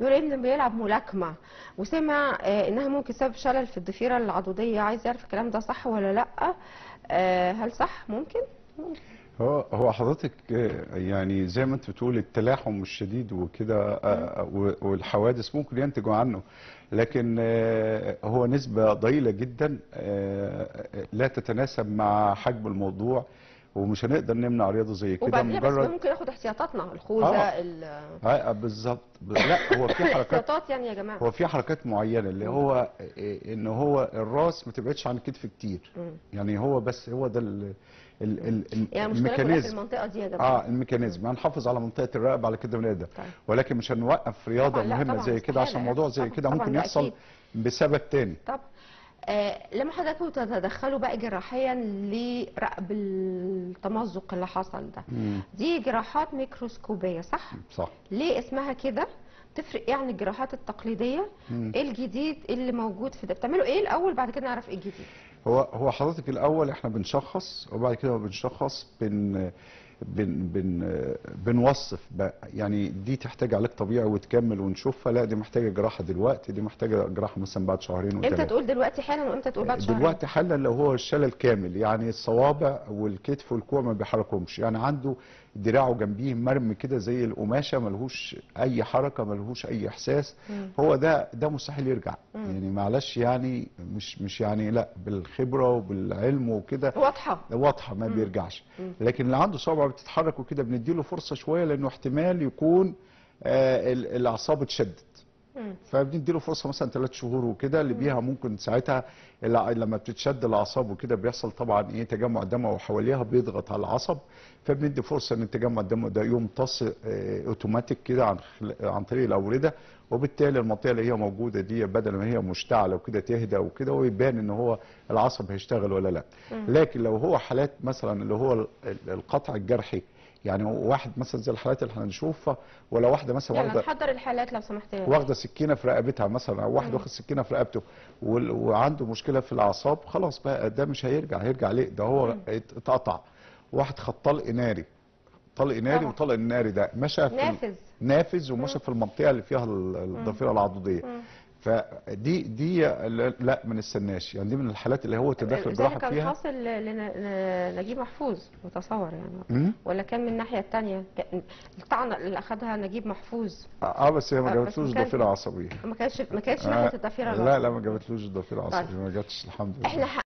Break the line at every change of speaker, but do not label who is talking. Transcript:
بيقول ابني بيلعب ملاكمه وسمع آه، انها ممكن سبب شلل في الضفيره العضديه عايز يعرف الكلام ده صح ولا لا آه، هل صح ممكن
هو هو حضرتك آه، يعني زي ما انت بتقول التلاحم الشديد وكده آه، و- والحوادث ممكن ينتجوا عنه لكن آه، هو نسبة ضئيلة جدا آه، لا تتناسب مع حجم الموضوع ومش هنقدر نمنع رياضة زي كده
وبعدين بس
مجرد
ممكن ناخد احتياطاتنا الخوذه
آه.
ال-
آه، بالظبط لا هو في حركات
احتياطات يعني يا جماعه
هو في حركات معينة اللي هو إيه، ان هو الراس ما تبعدش عن الكتف كتير
مم.
يعني هو بس هو ده ال- ال- ال-
يعني المشكله كلها في
الميكانيزم
المنطقه دي يا جماعه
اه الميكانيزم هنحافظ على منطقه الرقبه على كده ونقدر
طيب.
ولكن مش هنوقف رياضه
طبعاً، لا،
مهمه
طبعاً،
زي كده عشان
استحالة.
موضوع زي
طبعاً،
كده
طبعاً،
ممكن
ده
يحصل
أكيد.
بسبب تاني
طب آه لما حضراتكم تتدخلوا بقى جراحيا لرقب التمزق اللي حصل ده
مم.
دي جراحات ميكروسكوبيه صح
صح
ليه اسمها كده تفرق ايه عن الجراحات التقليديه
مم.
ايه الجديد اللي موجود في ده بتعملوا ايه الاول بعد كده نعرف ايه الجديد
هو هو حضرتك الاول احنا بنشخص وبعد كده بنشخص بن بن بن بنوصف بقى يعني دي تحتاج علاج طبيعي وتكمل ونشوفها لا دي محتاجه جراحه دلوقتي دي محتاجه جراحه مثلا بعد شهرين
امتى
وثلاثه
تقول دلوقتي حالا وامتى تقول بعد شهرين
دلوقتي حالا لو هو الشلل كامل يعني الصوابع والكتف والكوع ما بيحركهمش يعني عنده دراعه جنبيه مرمي كده زي القماشه ملهوش اي حركه ملهوش اي احساس
مم.
هو ده ده مستحيل يرجع
مم.
يعني معلش يعني مش مش يعني لا بالخبره وبالعلم وكده
واضحه
واضحه ما
مم.
بيرجعش
مم.
لكن اللي عنده صوابع بتتحرك وكده بنديله فرصه شويه لانه احتمال يكون آه ال- الاعصاب اتشدت
مم.
فبنديله فرصه مثلا ثلاث شهور وكده اللي بيها ممكن ساعتها الع- لما بتتشد الاعصاب وكده بيحصل طبعا ايه تجمع دم وحواليها بيضغط على العصب فبندي فرصه ان تجمع الدم ده يمتص آه، اوتوماتيك كده عن خل- عن طريق الاورده وبالتالي المنطقه اللي هي موجوده دي بدل ما هي مشتعله وكده تهدى وكده ويبان ان هو العصب هيشتغل ولا لا لكن لو هو حالات مثلا اللي هو ال- ال- القطع الجرحي يعني واحد مثلا زي الحالات اللي هنشوفها ولا واحده مثلا
يعني
واخده
نحضر الحالات لو سمحت يا
واخده سكينه في رقبتها مثلا او واحد واخد سكينه في رقبته وال- وعنده مشكله في الاعصاب خلاص بقى ده مش هيرجع هيرجع ليه ده هو ات- اتقطع واحد خد طلق ناري طلق ناري
طبعا.
وطلق الناري ده مشى في ال-
نافذ
نافذ ومشى في المنطقه اللي فيها ال- الضفيره العضديه
مم.
فدي دي لا- لا ما نستناش يعني دي من الحالات اللي هو تدخل
زي ما
جراحه
كان
فيها
حاصل لنجيب محفوظ متصور يعني
مم.
ولا كان من الناحيه الثانيه الطعنه اللي اخذها نجيب محفوظ
اه بس هي ما
آه، بس
جابتلوش
كان-
ضفيره عصبيه
ما كانش ما كانتش
آه،
ناحيه الضفيره
لا لا ما جابتلوش ضفيره عصبيه ما جاتش الحمد لله
احنا